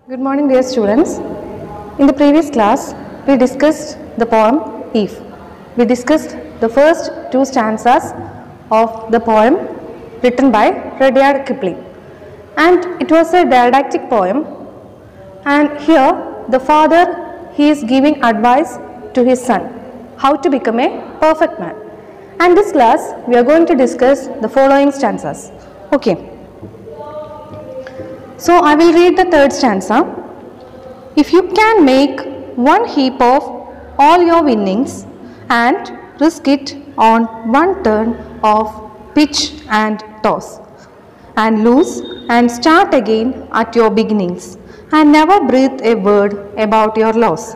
Good morning, dear students. In the previous class, we discussed the poem Eve. We discussed the first two stanzas of the poem written by Rudyard Kipling. And it was a didactic poem. And here, the father he is giving advice to his son how to become a perfect man. And this class, we are going to discuss the following stanzas. Okay. So I will read the third stanza. If you can make one heap of all your winnings and risk it on one turn of pitch and toss, and lose and start again at your beginnings, and never breathe a word about your loss.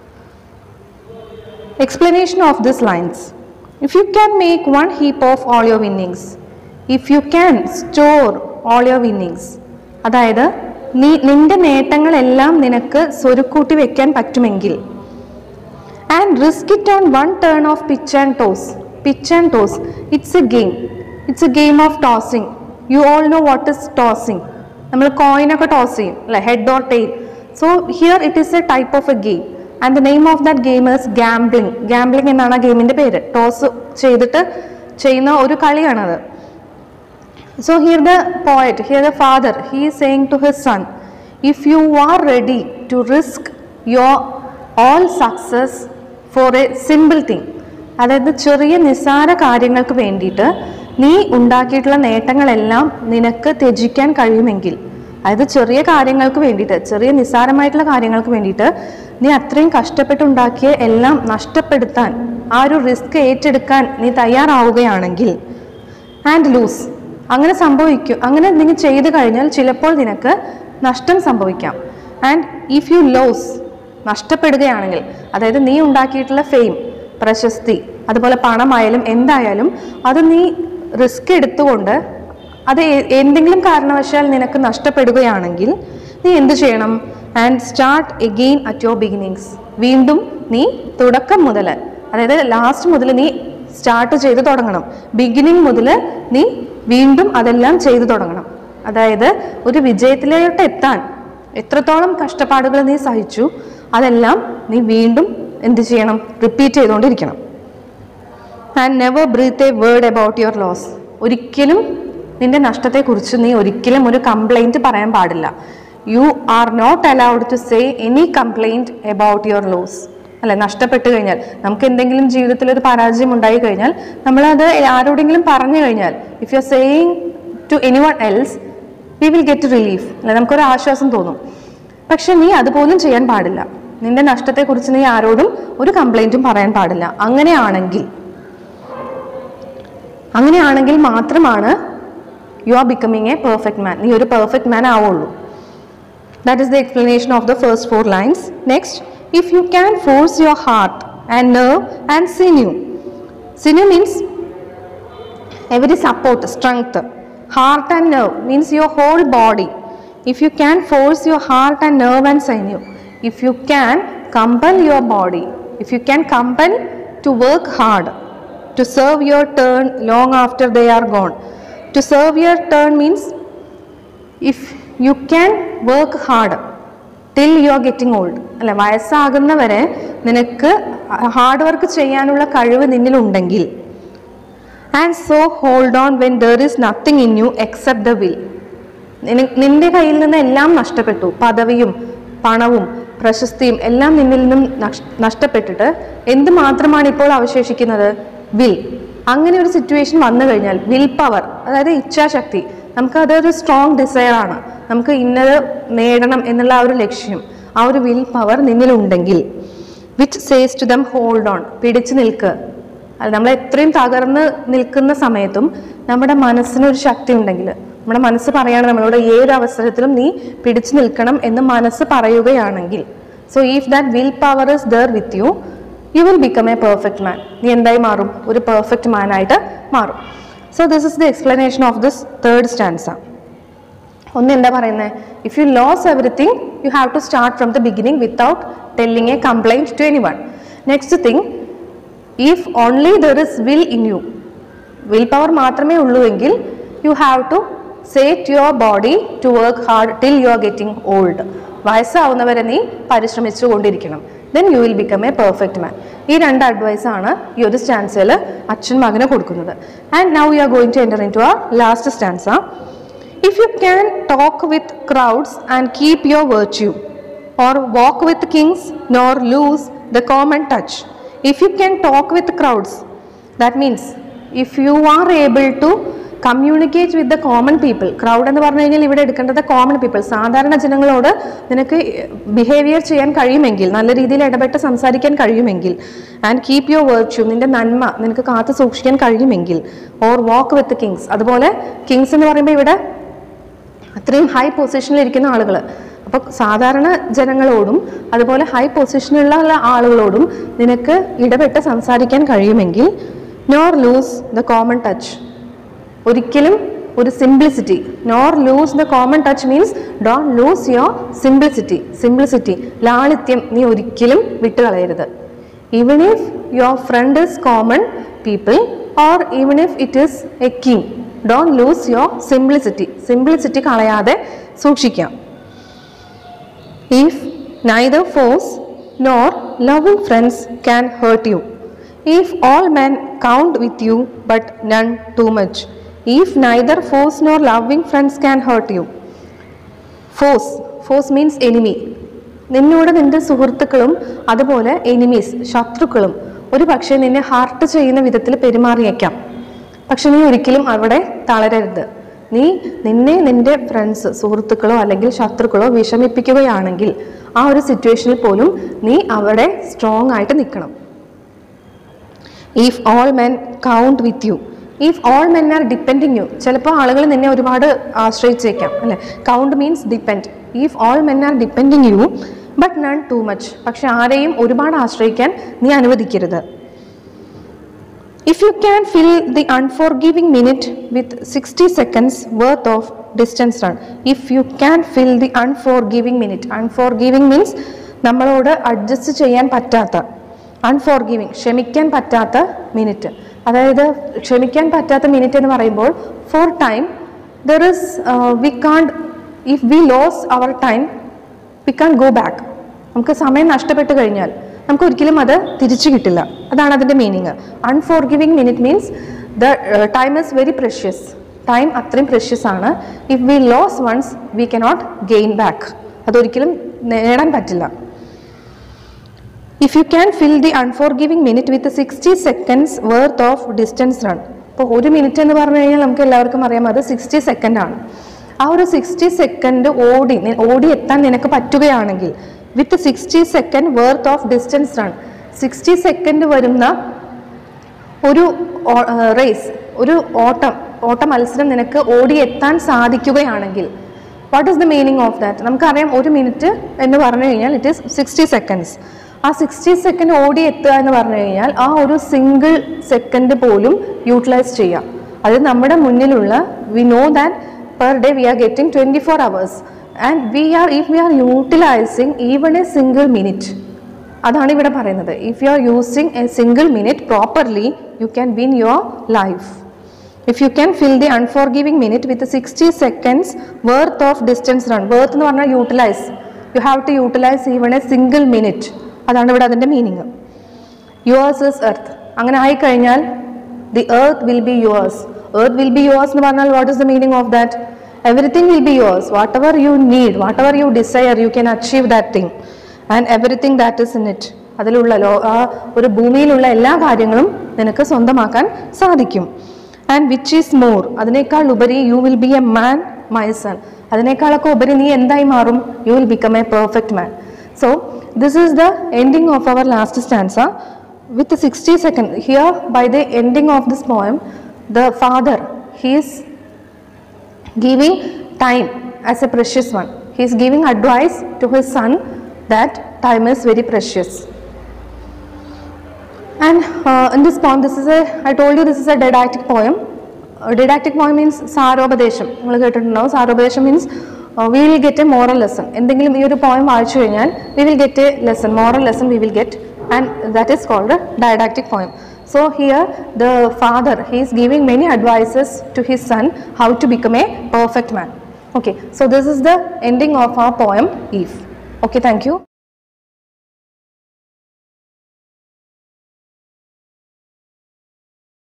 Explanation of these lines. If you can make one heap of all your winnings, if you can store all your winnings, അതായത് നീ നിന്റെ നേട്ടങ്ങളെല്ലാം നിനക്ക് സ്വരുക്കൂട്ടി വെക്കാൻ പറ്റുമെങ്കിൽ and risk it on one turn of pitch and toss pitch and toss it's a game it's a game of tossing you all know what is tossing നമ്മൾ കോയിനൊക്കെ toss ചെയ്യും അല്ലെ head or tail so here it is a type of a game and the name of that game is gambling gambling എന്നാണ് ആ ഗെയിമിൻ്റെ പേര് toss ചെയ്തിട്ട് ചെയ്യുന്ന ഒരു കളിയാണത് So here the poet, here the father, he is saying to his son, if you are ready to risk your all success for a simple thing, അതായത് ചെറിയ നിസ്സാര കാര്യങ്ങൾക്ക് വേണ്ടിയിട്ട് നീ ഉണ്ടാക്കിയിട്ടുള്ള നേട്ടങ്ങളെല്ലാം നിനക്ക് ത്യജിക്കാൻ കഴിയുമെങ്കിൽ അതായത് ചെറിയ കാര്യങ്ങൾക്ക് വേണ്ടിയിട്ട് ചെറിയ നിസ്സാരമായിട്ടുള്ള കാര്യങ്ങൾക്ക് വേണ്ടിയിട്ട് നീ അത്രയും കഷ്ടപ്പെട്ടുണ്ടാക്കിയ എല്ലാം നഷ്ടപ്പെടുത്താൻ ആ ഒരു റിസ്ക് ഏറ്റെടുക്കാൻ നീ തയ്യാറാവുകയാണെങ്കിൽ ആൻഡ് ലൂസ് അങ്ങനെ സംഭവിക്കും അങ്ങനെ നിങ്ങൾ ചെയ്തു കഴിഞ്ഞാൽ ചിലപ്പോൾ നിനക്ക് നഷ്ടം സംഭവിക്കാം ആൻഡ് ഇഫ് യു ലോസ് നഷ്ടപ്പെടുകയാണെങ്കിൽ അതായത് നീ ഉണ്ടാക്കിയിട്ടുള്ള ഫെയിം പ്രശസ്തി അതുപോലെ പണമായാലും എന്തായാലും അത് നീ റിസ്ക് എടുത്തുകൊണ്ട് അത് എ- എന്തെങ്കിലും കാരണവശാൽ നിനക്ക് നഷ്ടപ്പെടുകയാണെങ്കിൽ നീ എന്ത് ചെയ്യണം and start again at your beginnings വീണ്ടും നീ തുടക്കം മുതൽ അതായത് ലാസ്റ്റ് മുതൽ നീ സ്റ്റാർട്ട് ചെയ്ത് തുടങ്ങണം ബിഗിനിങ് മുതൽ നീ വീണ്ടും അതെല്ലാം ചെയ്തു തുടങ്ങണം അതായത് ഒരു വിജയത്തിലോട്ട് എത്താൻ എത്രത്തോളം കഷ്ടപ്പാടുകൾ നീ സഹിച്ചു അതെല്ലാം നീ വീണ്ടും എന്ത് ചെയ്യണം റിപ്പീറ്റ് ചെയ്തുകൊണ്ടിരിക്കണം and never breathe a word about your loss ഒരിക്കലും നിന്റെ നഷ്ടത്തെക്കുറിച്ച് നീ ഒരിക്കലും ഒരു കംപ്ലൈൻറ്റ് പറയാൻ പാടില്ല you are not allowed to say any complaint about your loss അല്ലെ നഷ്ടപ്പെട്ട് കഴിഞ്ഞാൽ നമുക്ക് എന്തെങ്കിലും ജീവിതത്തിൽ ഒരു പരാജയം ഉണ്ടായി കഴിഞ്ഞാൽ നമ്മളത് ആരോടെങ്കിലും പറഞ്ഞു കഴിഞ്ഞാൽ if you are saying to anyone else we will get relief അല്ലെ നമുക്കൊരു ആശ്വാസം തോന്നും പക്ഷെ നീ അതുപോലും ചെയ്യാൻ പാടില്ല നിന്റെ നഷ്ടത്തെക്കുറിച്ച് നീ ആരോടും ഒരു കംപ്ലൈൻറ്റും പറയാൻ പാടില്ല അങ്ങനെയാണെങ്കിൽ അങ്ങനെയാണെങ്കിൽ മാത്രമാണ് you are becoming a perfect man നീ ഒരു പെർഫെക്റ്റ് മാൻ ആവുള്ളൂ that is the explanation of the first four lines next if you can force your heart and nerve and sinew sinew means every support strength heart and nerve means your whole body if you can force your heart and nerve and sinew if you can compel your body if you can compel to work hard to serve your turn long after they are gone to serve your turn means if you can work hard till you are getting old അല്ലെ വയസ്സാകുന്നവരെ നിനക്ക് hard work ചെയ്യാനുള്ള കഴിവ് നിന്നിലുണ്ടെങ്കിൽ and so hold on when there is nothing in you except the will നിന്റെ കയ്യിൽ നിന്ന് എല്ലാം നഷ്ടപ്പെട്ടു പദവിയും പണവും പ്രശസ്തിയും എല്ലാം നിന്നിൽ നിന്നും നഷ്- നഷ്ടപ്പെട്ടിട്ട് എന്ത് മാത്രമാണ് ഇപ്പോൾ അവശേഷിക്കുന്നത് വിൽ അങ്ങനെ ഒരു സിറ്റുവേഷൻ വന്നു കഴിഞ്ഞാൽ വിൽ പവർ അതായത് ഇച്ഛാശക്തി നമുക്ക് അതൊരു സ്ട്രോങ് ഡിസയർ ആണ് നമുക്ക് ഇന്നത് നേടണം എന്നുള്ള ആ ഒരു ലക്ഷ്യം ആ ഒരു വിൽ പവർ നിന്നിലുണ്ടെങ്കിൽ which says to them hold on പിടിച്ചു നിൽക്ക് അത് നമ്മൾ എത്രയും തകർന്ന് നിൽക്കുന്ന സമയത്തും നമ്മുടെ മനസ്സിനൊരു ശക്തി ഉണ്ടെങ്കിൽ നമ്മുടെ മനസ്സ് പറയാണ് നമ്മളോട് ഏത് അവസരത്തിലും നീ പിടിച്ചു നിൽക്കണം എന്ന് മനസ്സ് പറയുകയാണെങ്കിൽ so if that will power is there with you you will become a perfect man നീ എന്തായി മാറും ഒരു പെർഫെക്റ്റ് മാൻ ആയിട്ട് മാറും so this is the explanation of this third stanza ഒന്ന് എന്താ പറയുന്നത് if you lose everything you have to start from the beginning without telling a complaint to anyone next thing if only there is will in you will power മാത്രമേ ഉള്ളൂ എങ്കിൽ you have to set your body to work hard till you are getting old വയസ്സാവുന്നവരെ നീ പരിശ്രമിച്ചു കൊണ്ടിരിക്കണം then you will become a perfect man ഈ രണ്ട് advice ആണ് ഈ ഒരു സ്റ്റാൻസയിൽ അച്ഛൻ മകന് കൊടുക്കുന്നത് and now you are going to enter into ആ last stanza if you can talk with crowds and keep your virtue or walk with kings nor lose the common touch if you can talk with crowds that means if you are able to communicate with the common people crowd എന്ന് പറഞ്ഞു കഴിഞ്ഞാൽ ഇവിടെ എടുക്കേണ്ടത് common people സാധാരണ ജനങ്ങളോട് നിനക്ക് behaviour ചെയ്യാൻ കഴിയുമെങ്കിൽ നല്ല രീതിയിൽ ഇടപെട്ട് സംസാരിക്കാൻ കഴിയുമെങ്കിൽ ആൻഡ് കീപ് യുവർ വേർച്യൂ നിന്റെ നന്മ നിനക്ക് കാത്തു സൂക്ഷിക്കാൻ കഴിയുമെങ്കിൽ ഓർ വാക്ക് വിത്ത് കിങ്സ് അതുപോലെ കിങ്സ് എന്ന് പറയുമ്പോൾ ഇവിടെ അത്രയും ഹൈ പൊസിഷനിൽ ഇരിക്കുന്ന ആളുകൾ അപ്പോൾ സാധാരണ ജനങ്ങളോടും അതുപോലെ ഹൈ പൊസിഷനിലുള്ള ആളുകളോടും നിനക്ക് ഇടപെട്ട് സംസാരിക്കാൻ കഴിയുമെങ്കിൽ nor lose the common touch ഒരിക്കലും ഒരു simplicity nor lose the common touch means don't lose your simplicity simplicity ലാളിത്യം നീ ഒരിക്കലും വിട്ടുകളയരുത് even if your friend is common people or even if it is a king don't lose your simplicity simplicity കളയാതെ സൂക്ഷിക്കാം if neither force nor loving friends can hurt you if all men count with you but none too much if neither force nor loving friends can hurt you force force means enemy നിന്നോട് നിന്റെ സുഹൃത്തുക്കളും അതുപോലെ enemies ശത്രുക്കളും ഒരു പക്ഷേ നിന്നെ heart ചെയ്യുന്ന വിധത്തിൽ പെരുമാറിയേക്കാം പക്ഷെ നീ ഒരിക്കലും അവിടെ തളരരുത് നീ നിന്നെ നിന്റെ ഫ്രണ്ട്സ് സുഹൃത്തുക്കളോ അല്ലെങ്കിൽ ശത്രുക്കളോ വിഷമിപ്പിക്കുകയാണെങ്കിൽ ആ ഒരു സിറ്റുവേഷനിൽ പോലും നീ അവിടെ സ്ട്രോങ് ആയിട്ട് നിൽക്കണം if all men count with you if all men are depending you ചിലപ്പോൾ ആളുകൾ നിന്നെ ഒരുപാട് ആശ്രയിച്ചേക്കാം അല്ലെ count means depend if all men are depending you but none too much പക്ഷെ ആരെയും ഒരുപാട് ആശ്രയിക്കാൻ നീ അനുവദിക്കരുത് If you can fill the unforgiving minute with 60 seconds worth of distance run, if you can fill the unforgiving minute, unforgiving means നമ്മളോട് adjust ചെയ്യാൻ പറ്റാത്ത unforgiving ക്ഷമിക്കാൻ പറ്റാത്ത മിനിറ്റ് അതായത് ക്ഷമിക്കാൻ പറ്റാത്ത മിനിറ്റ് എന്ന് പറയുമ്പോൾ for time there is we can't if we lose our time we can't go back നമുക്ക് സമയം നഷ്ടപ്പെട്ട് കഴിഞ്ഞാൽ നമുക്ക് ഒരിക്കലും അത് തിരിച്ചു കിട്ടില്ല അതാണ് അതിൻ്റെ meaning unforgiving minute means the time is very precious time അത്രയും പ്രഷ്യസ് ആണ് if we lose once we cannot gain back അതൊരിക്കലും നേടാൻ പറ്റില്ല if you can fill the unforgiving minute with sixty seconds worth of distance run ഇപ്പോൾ ഒരു minute എന്ന് പറഞ്ഞു കഴിഞ്ഞാൽ നമുക്ക് എല്ലാവർക്കും അറിയാം അത് സിക്സ്റ്റി സെക്കൻഡ് ആണ് ആ ഒരു സിക്സ്റ്റി സെക്കൻഡ് ഓടി നി- ഓടി എത്താൻ നിനക്ക് പറ്റുകയാണെങ്കിൽ with sixty second worth of distance run sixty second വരുന്ന ഒരു റേസ് ഒരു ഓട്ടം ഓട്ട മത്സരം നിനക്ക് ഓടിയെത്താൻ സാധിക്കുകയാണെങ്കിൽ what is the meaning of that നമുക്കറിയാം ഒരു മിനിറ്റ് എന്ന് പറഞ്ഞു കഴിഞ്ഞാൽ ഇറ്റ് ഈസ് സിക്സ്റ്റി സെക്കൻഡ്സ് ആ സിക്സ്റ്റി സെക്കൻഡ് ഓടി എത്തുക എന്ന് പറഞ്ഞു കഴിഞ്ഞാൽ ആ ഒരു സിംഗിൾ സെക്കൻഡ് പോലും യൂട്ടിലൈസ് ചെയ്യാം അത് നമ്മുടെ മുന്നിലുള്ള we know that per day we are getting twenty four hours and we are if we are utilizing even a single minute അതാണ് ഇവിടെ പറയുന്നത് if you are using a single minute properly you can win your life if you can fill the unforgiving minute with sixty seconds worth of distance run worth എന്ന് പറഞ്ഞാൽ utilize you have to utilize even a single minute അതാണ് ഇവിടെ അതിൻ്റെ meaning yours is earth അങ്ങനെ ആയിക്കഴിഞ്ഞാൽ the earth will be yours earth will be yours എന്ന് പറഞ്ഞാൽ what is the meaning of that everything will be yours whatever you need whatever you desire you can achieve that thing and everything that is in it അതിലുള്ള ലോ ആ ഒരു ഭൂമിയിലുള്ള എല്ലാ കാര്യങ്ങളും നിനക്ക് സ്വന്തമാക്കാൻ സാധിക്കും ആൻഡ് വിച്ച് ഈസ് മോർ അതിനേക്കാൾ ഉപരി you will be a man my son അതിനേക്കാളൊക്കെ ഉപരി നീ എന്തായി മാറും you will become a perfect man so this is the ending of our last stanza with sixty second here by the ending of this poem the father he's giving time as a precious one. He is giving advice to his son that time is very precious. And uh, in this poem, this is a, I told you this is a didactic poem. Uh, didactic poem means സാരോപദേശം നിങ്ങൾ കേട്ടിട്ടുണ്ടാവും സാരോപദേശം means we will get a moral lesson എന്തെങ്കിലും ഈ ഒരു poem വായിച്ചു കഴിഞ്ഞാൽ we will get a lesson moral lesson we will get and that is called didactic poem So here the father he is giving many advices to his son how to become a perfect man. Okay, so this is the ending of our poem Eve. Okay thank U